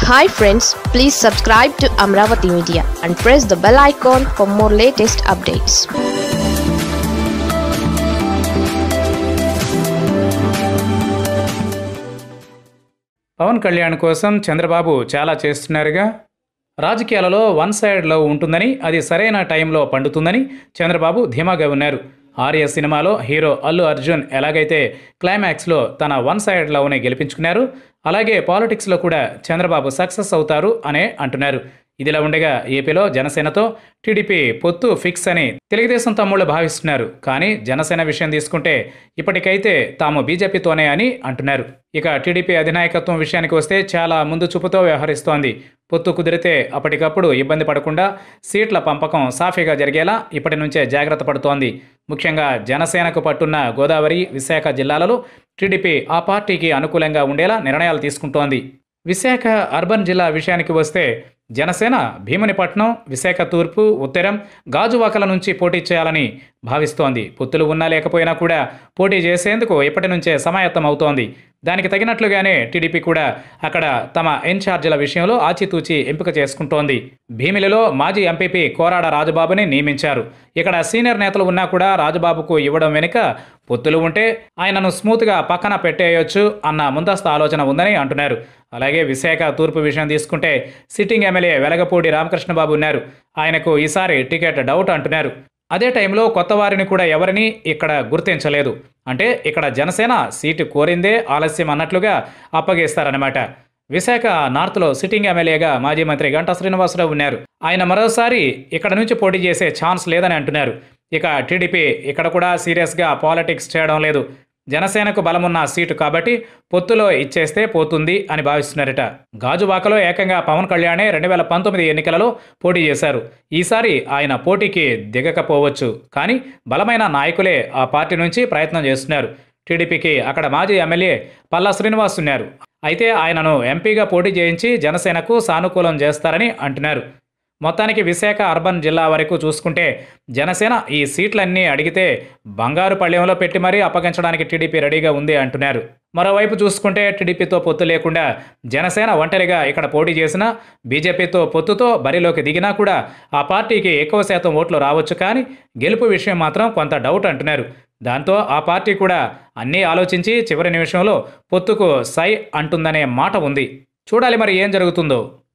hi friends please subscribe to Amaravati media and press the bell icon for more latest updates Pawan Kalyan కోసం చంద్రబాబు చాలా చేస్తున్నారుగా రాజకీయాలలో one సైడ్లో ఉంటుందని అది సరైన టైంలో పండుతుందని చంద్రబాబు ధీమాగా ఉన్నారు ఆర్య సినిమాలో హీరో అల్లు అర్జున్ ఎలాగైతే క్లైమాక్స్లో తన వన్ సైడ్ లవ్ని గెలిపించుకున్నారు అలాగే పాలిటిక్స్లో కూడా చంద్రబాబు సక్సెస్ అవుతారు అనే అంటున్నారు ఇదిలా ఉండగా ఏపీలో జనసేనతో టీడీపీ పొత్తు ఫిక్స్ అని తెలుగుదేశం తమ్ముళ్ళు భావిస్తున్నారు కానీ జనసేన విషయం తీసుకుంటే ఇప్పటికైతే తాము బీజేపీతోనే అని అంటున్నారు ఇక టీడీపీ అధినాయకత్వం విషయానికి వస్తే చాలా ముందు చూపుతో వ్యవహరిస్తోంది పొత్తు కుదిరితే అప్పటికప్పుడు ఇబ్బంది పడకుండా సీట్ల పంపకం సాఫీగా జరిగేలా ఇప్పటి నుంచే జాగ్రత్త పడుతోంది ముఖ్యంగా జనసేనకు పట్టున్న గోదావరి విశాఖ జిల్లాలలో టీడీపీ ఆ పార్టీకి అనుకూలంగా ఉండేలా నిర్ణయాలు తీసుకుంటోంది విశాఖ అర్బన్ జిల్లా విషయానికి వస్తే జనసేన భీమునిపట్నం విశాఖ తూర్పు ఉత్తరం గాజువాకల నుంచి పోటీ చేయాలని భావిస్తోంది పొత్తులు ఉన్నా లేకపోయినా కూడా పోటీ చేసేందుకు ఇప్పటి నుంచే సమాయత్తం అవుతోంది దానికి తగినట్లుగానే టీడీపీ కూడా అక్కడ తమ ఇన్ఛార్జీల విషయంలో ఆచితూచి ఎంపిక చేసుకుంటోంది భీమిలిలో మాజీ ఎంపీపీ కోరాడ రాజబాబుని నియమించారు ఇక్కడ సీనియర్ నేతలు ఉన్నా కూడా రాజబాబుకు ఇవ్వడం వెనుక పొత్తులు ఉంటే ఆయనను స్మూత్గా పక్కన పెట్టేయొచ్చు అన్న ముందస్తు ఆలోచన ఉందని అంటున్నారు అలాగే విశాఖ తూర్పు విషయం తీసుకుంటే సిట్టింగ్ ఎమ్మెల్యే వెలగపూడి రామకృష్ణబాబు ఉన్నారు ఆయనకు ఈసారి టికెట్ డౌట్ అంటున్నారు అదే టైంలో కొత్త వారిని కూడా ఎవరిని ఇక్కడ గుర్తించలేదు అంటే ఇక్కడ జనసేన సీటు కోరిందే ఆలస్యం అన్నట్లుగా అప్పగేస్తారన్నమాట విశాఖ నార్త్లో సిట్టింగ్ ఎమ్మెల్యేగా మాజీ మంత్రి గంటా శ్రీనివాసరావు ఉన్నారు ఆయన మరోసారి ఇక్కడ నుంచి పోటీ చేసే ఛాన్స్ లేదని అంటున్నారు ఇక టీడీపీ ఇక్కడ కూడా సీరియస్గా పాలిటిక్స్ చేయడం లేదు జనసేనకు బలమున్న సీటు కాబట్టి పొత్తులో ఇచ్చేస్తే పోతుంది అని భావిస్తున్నారట గాజువాకలో ఏకంగా పవన్ కళ్యాణే రెండు వేల పంతొమ్మిది ఎన్నికలలో పోటీ చేశారు ఈసారి ఆయన పోటీకి దిగకపోవచ్చు కానీ బలమైన నాయకులే ఆ పార్టీ నుంచి ప్రయత్నం చేస్తున్నారు టీడీపీకి అక్కడ మాజీ ఎమ్మెల్యే పల్లా శ్రీనివాస్ ఉన్నారు అయితే ఆయనను ఎంపీగా పోటీ చేయించి జనసేనకు సానుకూలం చేస్తారని అంటున్నారు మొత్తానికి విశాఖ అర్బన్ జిల్లా వరకు చూసుకుంటే జనసేన ఈ సీట్లన్నీ అడిగితే బంగారు పళ్ళెంలో పెట్టి మరీ అప్పగించడానికి టీడీపీ రెడీగా ఉంది అంటున్నారు మరోవైపు చూసుకుంటే టీడీపీతో పొత్తు లేకుండా జనసేన ఒంటరిగా ఇక్కడ పోటీ చేసినా బీజేపీతో పొత్తుతో బరిలోకి దిగినా కూడా ఆ పార్టీకి ఎక్కువ శాతం ఓట్లు రావచ్చు కానీ గెలుపు విషయం మాత్రం కొంత డౌట్ అంటున్నారు దాంతో ఆ పార్టీ కూడా అన్నీ ఆలోచించి చివరి నిమిషంలో పొత్తుకు సై అంటుందనే మాట ఉంది చూడాలి మరి ఏం జరుగుతుందో